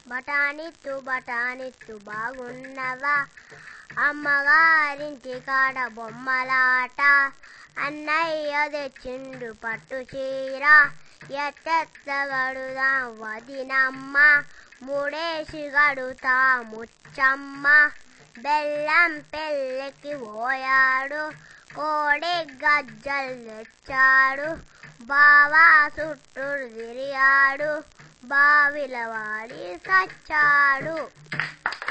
బఠానిత్తు బఠానిత్తు బాగున్నవా అమ్మగారింటి కాడ బొమ్మలాట అన్నయ్య తెచ్చిండు పట్టు చీర ఎత్తెత్త గడుదాం వదినమ్మ మూడేసి గడుతా ముచ్చమ్మ బెల్లం పెళ్ళికి పోయాడు కోడి గజ్జలు తెచ్చాడు బావా చుట్టూ తిరిగాడు బావిల వాడి సచ్చాడు